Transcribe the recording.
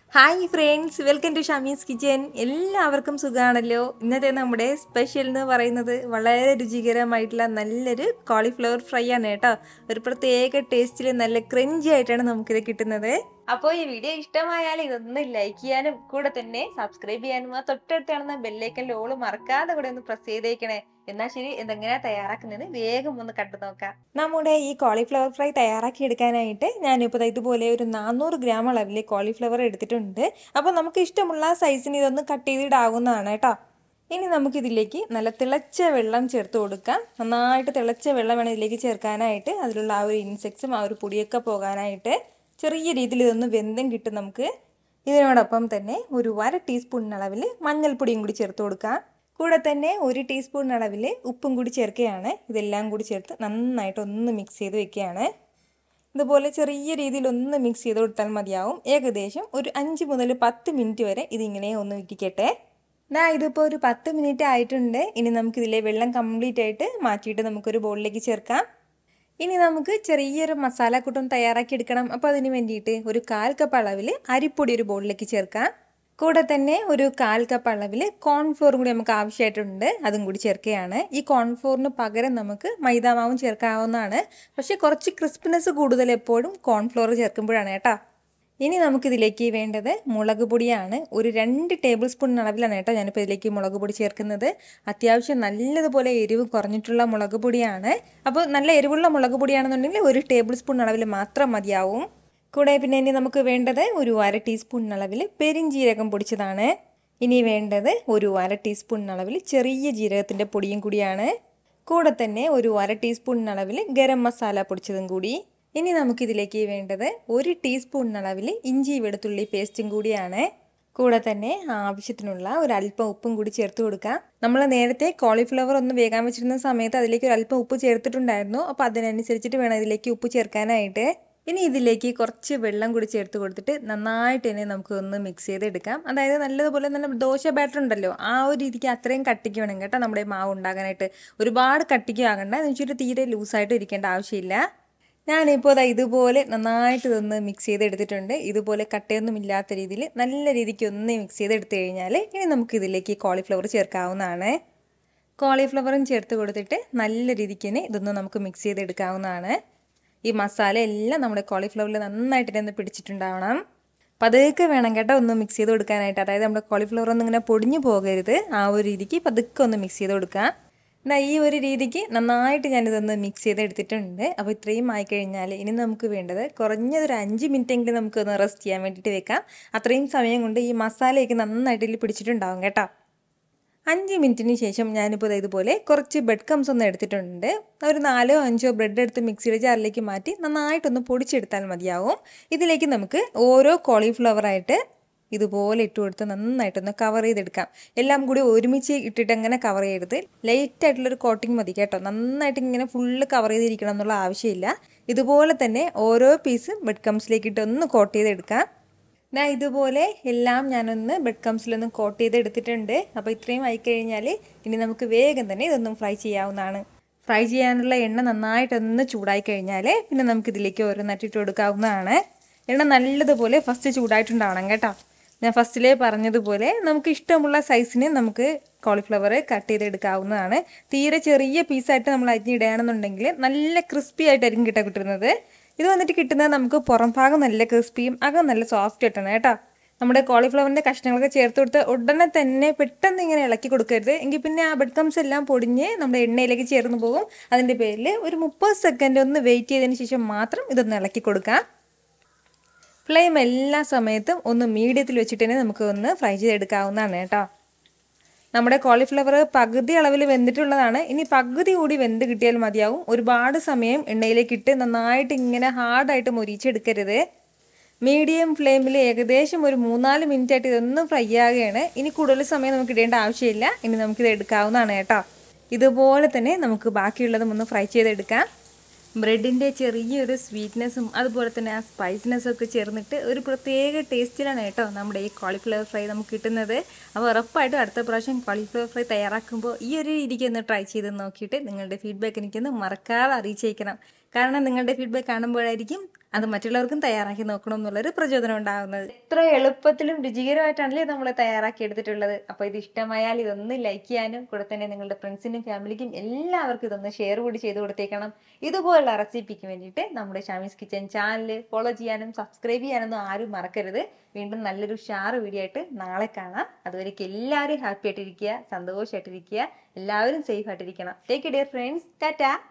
hi friends welcome to Shamees kitchen എല്ലാവർക്കും സുഖമാണല്ലോ ഇന്നത്തെ നമ്മുടെ സ്പെഷ്യൽ എന്ന് പറയുന്നത് വളരെ രുചികരമായിട്ടുള്ള നല്ലൊരു കോളിഫ്ലവർ ഫ്രൈ ആണ് കേട്ടോ ഒരു പ്രത്യേക ടേസ്റ്റിൽ നല്ല ക്രഞ്ചി ആയിട്ടാണ് നമുക്കിത് കിട്ടുന്നത് അപ്പോൾ ഈ വീഡിയോ ഇഷ്ടമായാൽ ഇതൊന്ന് ലൈക്ക് ചെയ്യാനും കൂടെ തന്നെ സബ്സ്ക്രൈബ് ചെയ്യാനും ആ തൊട്ടടുത്ത് കാണുന്ന ബെല്ലൈക്കൻ ലോള് മറക്കാതെ കൂടെ ഒന്ന് പ്രസ് ചെയ്തേക്കണേ എന്നാൽ ശരി ഇതെങ്ങനെയാ തയ്യാറാക്കുന്നത് വേഗം ഒന്ന് കണ്ടു നോക്കാം നമ്മുടെ ഈ കോളിഫ്ലവർ ഫ്രൈ തയ്യാറാക്കി എടുക്കാനായിട്ട് ഞാനിപ്പോൾ ഇതുപോലെ ഒരു നാനൂറ് ഗ്രാം അളവിൽ കോളിഫ്ലവർ എടുത്തിട്ടുണ്ട് അപ്പോൾ നമുക്ക് ഇഷ്ടമുള്ള സൈസിന് ഇതൊന്ന് കട്ട് ചെയ്തിടാവുന്നതാണ് കേട്ടോ ഇനി നമുക്കിതിലേക്ക് നല്ല തിളച്ച വെള്ളം ചേർത്ത് കൊടുക്കാം നന്നായിട്ട് തിളച്ച വെള്ളം വേണം ഇതിലേക്ക് ചേർക്കാനായിട്ട് അതിലുള്ള ആ ഒരു ഇൻസെക്ട്സും ആ ഒരു പൊടിയൊക്കെ പോകാനായിട്ട് ചെറിയ രീതിയിൽ ഇതൊന്ന് വെന്തം കിട്ടും നമുക്ക് ഇതിനോടൊപ്പം തന്നെ ഒരു അര ടീസ്പൂൺ അളവിൽ മഞ്ഞൾപ്പൊടിയും കൂടി ചേർത്ത് കൊടുക്കാം കൂടെ തന്നെ ഒരു ടീസ്പൂൺ അളവിൽ ഉപ്പും കൂടി ചേർക്കുകയാണ് ഇതെല്ലാം കൂടി ചേർത്ത് നന്നായിട്ട് ഒന്ന് മിക്സ് ചെയ്ത് വെക്കുകയാണ് ഇതുപോലെ ചെറിയ രീതിയിൽ ഒന്ന് മിക്സ് ചെയ്ത് കൊടുത്താൽ മതിയാവും ഏകദേശം ഒരു അഞ്ച് മുതൽ പത്ത് മിനിറ്റ് വരെ ഇതിങ്ങനെ ഒന്ന് ഇരിക്കട്ടെ ദാ ഇതിപ്പോൾ ഒരു പത്ത് മിനിറ്റ് ആയിട്ടുണ്ട് ഇനി നമുക്കിതിലെ വെള്ളം കംപ്ലീറ്റ് ആയിട്ട് മാറ്റിയിട്ട് നമുക്കൊരു ബോളിലേക്ക് ചേർക്കാം ഇനി നമുക്ക് ചെറിയൊരു മസാലക്കൂട്ടം തയ്യാറാക്കി എടുക്കണം അപ്പോൾ അതിന് വേണ്ടിയിട്ട് ഒരു കാൽ കപ്പ് അളവിൽ അരിപ്പൊടി ഒരു ബോളിലേക്ക് ചേർക്കാം കൂടെ തന്നെ ഒരു കാൽ കപ്പ് അളവിൽ കോൺഫ്ലോർ കൂടി നമുക്ക് ആവശ്യമായിട്ടുണ്ട് അതും കൂടി ചേർക്കുകയാണ് ഈ കോൺഫ്ലോറിന് പകരം നമുക്ക് മൈദാമാവും ചേർക്കാവുന്നതാണ് പക്ഷേ കുറച്ച് ക്രിസ്പിനെസ് കൂടുതൽ എപ്പോഴും കോൺഫ്ലോർ ചേർക്കുമ്പോഴാണ് കേട്ടോ ഇനി നമുക്കിതിലേക്ക് വേണ്ടത് മുളക് പൊടിയാണ് ഒരു രണ്ട് ടേബിൾ സ്പൂൺ അളവിലാണ് കേട്ടോ ഞാനിപ്പോൾ ഇതിലേക്ക് മുളക് പൊടി ചേർക്കുന്നത് അത്യാവശ്യം നല്ലതുപോലെ എരിവ് കുറഞ്ഞിട്ടുള്ള മുളക് പൊടിയാണ് അപ്പോൾ നല്ല എരിവുള്ള മുളക് പൊടിയാണെന്നുണ്ടെങ്കിൽ ഒരു ടേബിൾ സ്പൂൺ അളവിൽ മാത്രം മതിയാവും കൂടെ പിന്നെ ഇനി നമുക്ക് വേണ്ടത് ഒരു അര ടീസ്പൂൺ അളവിൽ പെരിഞ്ജീരകം പൊടിച്ചതാണ് ഇനി വേണ്ടത് ഒരു അര ടീസ്പൂൺ അളവിൽ ചെറിയ ജീരകത്തിൻ്റെ പൊടിയും കൂടിയാണ് കൂടെ തന്നെ ഒരു അര ടീസ്പൂൺ അളവിൽ ഗരം മസാല പൊടിച്ചതും കൂടി ഇനി നമുക്കിതിലേക്ക് വേണ്ടത് ഒരു ടീസ്പൂൺ അളവിൽ ഇഞ്ചി വെളുത്തുള്ളി പേസ്റ്റും കൂടിയാണ് കൂടെ തന്നെ ആവശ്യത്തിനുള്ള ഒരു അല്പം ഉപ്പും കൂടി ചേർത്ത് കൊടുക്കാം നമ്മൾ നേരത്തെ കോളിഫ്ലവർ ഒന്ന് വേകാൻ വെച്ചിരുന്ന സമയത്ത് അതിലേക്ക് ഒരു അല്പം ഉപ്പ് ചേർത്തിട്ടുണ്ടായിരുന്നു അപ്പോൾ അതിനനുസരിച്ചിട്ട് വേണം ഇതിലേക്ക് ഉപ്പ് ചേർക്കാനായിട്ട് ഇനി ഇതിലേക്ക് കുറച്ച് വെള്ളം കൂടി ചേർത്ത് കൊടുത്തിട്ട് നന്നായിട്ട് തന്നെ നമുക്ക് ഒന്ന് മിക്സ് ചെയ്തെടുക്കാം അതായത് നല്ലതുപോലെ നല്ല ദോശ ബാറ്റർ ഉണ്ടല്ലോ ആ ഒരു രീതിക്ക് അത്രയും കട്ടിക്ക് വേണം കേട്ടോ നമ്മുടെ മാവ് ഉണ്ടാകാനായിട്ട് ഒരുപാട് കട്ടിക്ക് ആകണ്ട എന്ന് വെച്ചിട്ട് തീരെ ലൂസായിട്ട് ഇരിക്കേണ്ട ആവശ്യമില്ല ഞാനിപ്പോൾ അതാ ഇതുപോലെ നന്നായിട്ട് ഇതൊന്ന് മിക്സ് ചെയ്തെടുത്തിട്ടുണ്ട് ഇതുപോലെ കട്ടയൊന്നും ഇല്ലാത്ത രീതിയിൽ നല്ല രീതിക്ക് ഒന്ന് മിക്സ് ചെയ്തെടുത്തു കഴിഞ്ഞാൽ ഇനി നമുക്ക് ഇതിലേക്ക് കോളിഫ്ലവർ ചേർക്കാവുന്നതാണ് കോളിഫ്ലവറും ചേർത്ത് കൊടുത്തിട്ട് നല്ല രീതിക്ക് തന്നെ ഇതൊന്ന് നമുക്ക് മിക്സ് ചെയ്തെടുക്കാവുന്നതാണ് ഈ മസാല എല്ലാം നമ്മുടെ കോളിഫ്ലവറിൽ നന്നായിട്ട് ഒന്ന് പിടിച്ചിട്ടുണ്ടാവണം പതുക്കെ വേണം കേട്ടോ ഒന്ന് മിക്സ് ചെയ്ത് കൊടുക്കാനായിട്ട് അതായത് നമ്മുടെ കോളിഫ്ലവർ ഒന്നും ഇങ്ങനെ പൊടിഞ്ഞു പോകരുത് ആ ഒരു രീതിക്ക് പതുക്കെ ഒന്ന് മിക്സ് ചെയ്ത് കൊടുക്കാം എന്നാൽ ഈ ഒരു രീതിക്ക് നന്നായിട്ട് ഞാനിതൊന്ന് മിക്സ് ചെയ്ത് എടുത്തിട്ടുണ്ട് അപ്പോൾ ഇത്രയും ആയിക്കഴിഞ്ഞാൽ ഇനി നമുക്ക് വേണ്ടത് കുറഞ്ഞതൊരു അഞ്ച് മിനിറ്റെങ്കിലും നമുക്കൊന്ന് റെസ്റ്റ് ചെയ്യാൻ വേണ്ടിയിട്ട് വെക്കാം അത്രയും സമയം കൊണ്ട് ഈ മസാലയൊക്കെ നന്നായിട്ട് ഇതിൽ പിടിച്ചിട്ടുണ്ടാവും കേട്ടോ അഞ്ച് മിനിറ്റിന് ശേഷം ഞാനിപ്പോൾ ഇതുപോലെ കുറച്ച് ബ്രെഡ് കംസ് ഒന്ന് എടുത്തിട്ടുണ്ട് ഒരു നാലോ അഞ്ചോ ബ്രെഡ് എടുത്ത് മിക്സിയുടെ ജാറിലേക്ക് മാറ്റി നന്നായിട്ടൊന്ന് പൊടിച്ചെടുത്താൽ മതിയാവും ഇതിലേക്ക് നമുക്ക് ഓരോ കോളിഫ്ലവറായിട്ട് ഇതുപോലെ ഇട്ട് കൊടുത്ത് നന്നായിട്ടൊന്ന് കവർ ചെയ്തെടുക്കാം എല്ലാം കൂടി ഒരുമിച്ച് ഇട്ടിട്ട് അങ്ങനെ കവർ ചെയ്യരുത് ലൈറ്റ് ആയിട്ടുള്ളൊരു കോട്ടിങ് മതി കേട്ടോ നന്നായിട്ട് ഇങ്ങനെ ഫുള്ള് കവർ ചെയ്തിരിക്കണം എന്നുള്ള ആവശ്യമില്ല ഇതുപോലെ തന്നെ ഓരോ പീസ് ബ്രെഡ് കംസിലേക്ക് ഇട്ട് ഒന്ന് കോട്ട് ചെയ്തെടുക്കാം ഞാൻ ഇതുപോലെ എല്ലാം ഞാനൊന്ന് ബ്രെഡ് കംസിലൊന്ന് കോട്ട് ചെയ്ത് എടുത്തിട്ടുണ്ട് അപ്പോൾ ഇത്രയും ആയിക്കഴിഞ്ഞാൽ ഇനി നമുക്ക് വേഗം തന്നെ ഇതൊന്നും ഫ്രൈ ചെയ്യാവുന്നതാണ് ഫ്രൈ ചെയ്യാനുള്ള എണ്ണ നന്നായിട്ടൊന്ന് ചൂടായി കഴിഞ്ഞാൽ പിന്നെ നമുക്കിതിലേക്ക് ഓരോന്നിട്ട് കൊടുക്കാവുന്നതാണ് എണ്ണ നല്ലതുപോലെ ഫസ്റ്റ് ചൂടായിട്ടുണ്ടാവണം കേട്ടോ ഞാൻ ഫസ്റ്റിലേ പറഞ്ഞതുപോലെ നമുക്ക് ഇഷ്ടമുള്ള സൈസിന് നമുക്ക് കോളിഫ്ലവർ കട്ട് ചെയ്തെടുക്കാവുന്നതാണ് തീരെ ചെറിയ പീസായിട്ട് നമ്മൾ അരിഞ്ഞിടുകയാണെന്നുണ്ടെങ്കിൽ നല്ല ക്രിസ്പി ആയിട്ടായിരിക്കും കിട്ടാൻ കിട്ടുന്നത് ഇത് വന്നിട്ട് കിട്ടുന്നത് നമുക്ക് പുറം ഭാഗം നല്ല ക്രിസ്പിയും അകം നല്ല സോഫ്റ്റ് കിട്ടണം കേട്ടോ നമ്മുടെ കോളിഫ്ലവറിൻ്റെ കഷ്ണങ്ങളൊക്കെ ചേർത്ത് കൊടുത്ത് ഉടനെ തന്നെ പെട്ടെന്ന് ഇങ്ങനെ ഇളക്കി കൊടുക്കരുത് എങ്കിൽ പിന്നെ ആ ബെഡ് കംസ് എല്ലാം പൊടിഞ്ഞ് നമ്മുടെ എണ്ണയിലേക്ക് ചേർന്ന് പോകും അതിൻ്റെ പേരിൽ ഒരു മുപ്പത് സെക്കൻഡ് ഒന്ന് വെയിറ്റ് ചെയ്തതിന് ശേഷം മാത്രം ഇതൊന്ന് ഇളക്കി കൊടുക്കാം ഫ്ലെയിം എല്ലാ സമയത്തും ഒന്ന് മീഡിയത്തിൽ വെച്ചിട്ട് തന്നെ നമുക്ക് ഒന്ന് ഫ്രൈ ചെയ്തെടുക്കാവുന്നതാണ് കേട്ടോ നമ്മുടെ കോളിഫ്ലവർ പകുതി അളവിൽ വെന്തിട്ടുള്ളതാണ് ഇനി പകുതി കൂടി വെന്ത് കിട്ടിയാൽ മതിയാവും ഒരുപാട് സമയം എണ്ണയിലേക്ക് ഇട്ട് നന്നായിട്ട് ഇങ്ങനെ ഹാർഡായിട്ട് മൊരിച്ചെടുക്കരുത് മീഡിയം ഫ്ലെയിമിൽ ഏകദേശം ഒരു മൂന്നാല് മിനിറ്റ് ആയിട്ട് ഇതൊന്നും ഫ്രൈ ആകുകയാണ് ഇനി കൂടുതൽ സമയം നമുക്ക് ഇടേണ്ട ആവശ്യമില്ല ഇനി നമുക്കിത് എടുക്കാവുന്നതാണ് കേട്ടോ ഇതുപോലെ തന്നെ നമുക്ക് ബാക്കിയുള്ളതും ഒന്ന് ഫ്രൈ ചെയ്തെടുക്കാം ബ്രെഡിൻ്റെ ചെറിയൊരു സ്വീറ്റ്നെസ്സും അതുപോലെ തന്നെ ആ സ്പൈസിനെസ്സും ഒക്കെ ചേർന്നിട്ട് ഒരു പ്രത്യേക ടേസ്റ്റിലാണ് കേട്ടോ നമ്മുടെ ഈ കോളിഫ്ലവർ ഫ്രൈ നമുക്ക് കിട്ടുന്നത് അപ്പോൾ ഉറപ്പായിട്ടും അടുത്ത പ്രാവശ്യം കോളിഫ്ലവർ ഫ്രൈ തയ്യാറാക്കുമ്പോൾ ഈ ഒരു രീതിക്ക് ഒന്ന് ട്രൈ ചെയ്ത് നോക്കിയിട്ട് നിങ്ങളുടെ ഫീഡ്ബാക്ക് എനിക്കൊന്ന് മറക്കാതെ അറിയിച്ചേക്കണം കാരണം നിങ്ങളുടെ ഫീഡ്ബാക്ക് കാണുമ്പോഴായിരിക്കും അത് മറ്റുള്ളവർക്കും തയ്യാറാക്കി നോക്കണം എന്നുള്ളൊരു പ്രചോദനം ഉണ്ടാകുന്നത് എത്ര എളുപ്പത്തിലും രുചികരമായിട്ടാണല്ലേ നമ്മൾ തയ്യാറാക്കി എടുത്തിട്ടുള്ളത് അപ്പോൾ ഇത് ഇഷ്ടമായാൽ ഇതൊന്ന് ലൈക്ക് ചെയ്യാനും കൂടെ തന്നെ നിങ്ങളുടെ ഫ്രണ്ട്സിനും ഫാമിലിക്കും എല്ലാവർക്കും ഇതൊന്ന് ഷെയർ കൂടി ചെയ്ത് കൊടുത്തേക്കണം ഇതുപോലുള്ള റെസിപ്പിക്ക് വേണ്ടിയിട്ട് നമ്മുടെ ഷാമീസ് കിച്ചൻ ചാനൽ ഫോളോ ചെയ്യാനും സബ്സ്ക്രൈബ് ചെയ്യാനൊന്നും ആരും മറക്കരുത് വീണ്ടും നല്ലൊരു ഷാർ വീഡിയോ ആയിട്ട് നാളെ കാണാം അതുവരേക്കും എല്ലാവരും ഹാപ്പി ആയിട്ടിരിക്കുക സന്തോഷമായിട്ടിരിക്കുക എല്ലാവരും സേഫ് ആയിട്ടിരിക്കണം ടേക്ക് ഡിയർ ഫ്രണ്ട്സ് ടാറ്റാ